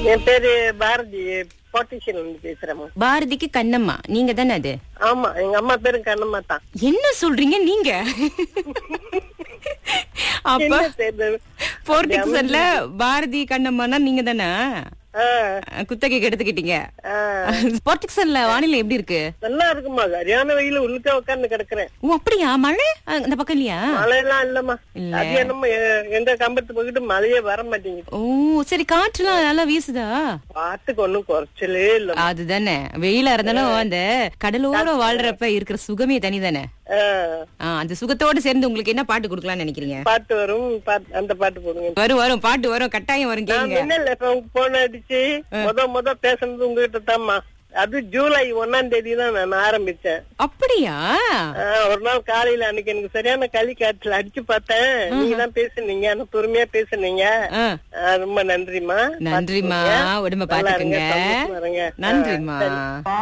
என் பேரு பாரதி போட்டிஷன் வந்து பேசுறேம்மா பாரதிக்கு கண்ணம்மா நீங்க தானே அது ஆமா எங்க அம்மா பேரு கண்ணம்மா தான் என்ன சொல்றீங்க நீங்க அப்ப என்ன செய்யுது? போர்டிக்சன்ல பாரதி கண்ணம்மானா நீங்க தானே ஆ, குத்தகைக்கு எடுத்துக்கிட்டீங்க ஆ. போர்டிக்சன்ல வானிலை எப்படி இருக்கு நல்லா இருக்குமா சரியான வெயில உள்ளுக்க உட்கார்ந்து கிடக்குறேன் ஓ அப்படியா மழை அஹ், இந்த பக்கம் இல்லையா மழையெல்லாம் இல்லம்மா இல்ல. அது என்னமோ எ- எங்க கம்பத்து போயிட்டு மழையே வர மாட்டேங்குது ஓ சரி காற்றுலாம் நல்லா வீசுதா பாட்டுக்கு ஒண்ணும் குறைச்சலே இல்ல அதுதானே வெயிலா இருந்தாலும் அந்த கடலோர வாழ்றப்ப இருக்கிற சுகமே தனிதானே ஆ, அந்த சுகத்தோட சேர்ந்து உங்களுக்கு என்ன பாட்டு கொடுக்கலாம்னு நினைக்கிறீங்க பாட்டு வரும் பாட்டு- அந்த பாட்டு போடுங்க வரும் வரும் பாட்டு வரும் கட்டாயம் வரும் நான் கேளுங்க மின்னல் இப்ப போன் அடிச்சு முத முத பேசுனது உங்ககிட்ட தான்மா அது ஜூலை ஒன்னாம் தேதி தான் நான் ஆரம்பிச்சேன் அப்படியா ஆ, ஒரு நாள் காலையில அன்னைக்கு எனக்கு சரியான களி காய்ச்சல் அடிச்சு பார்த்தேன் நீங்க தான் பேசுனீங்க ஆனா பொறுமையா பேசுனீங்க ஆ, ஆ, ரொம்ப நன்றிமா நன்றிம்மா உடம்ப நல்லா இருங்க, பாத்துக்கங்க சந்தோஷமா இருங்க. ஆ, நன்றிம்மா சரி.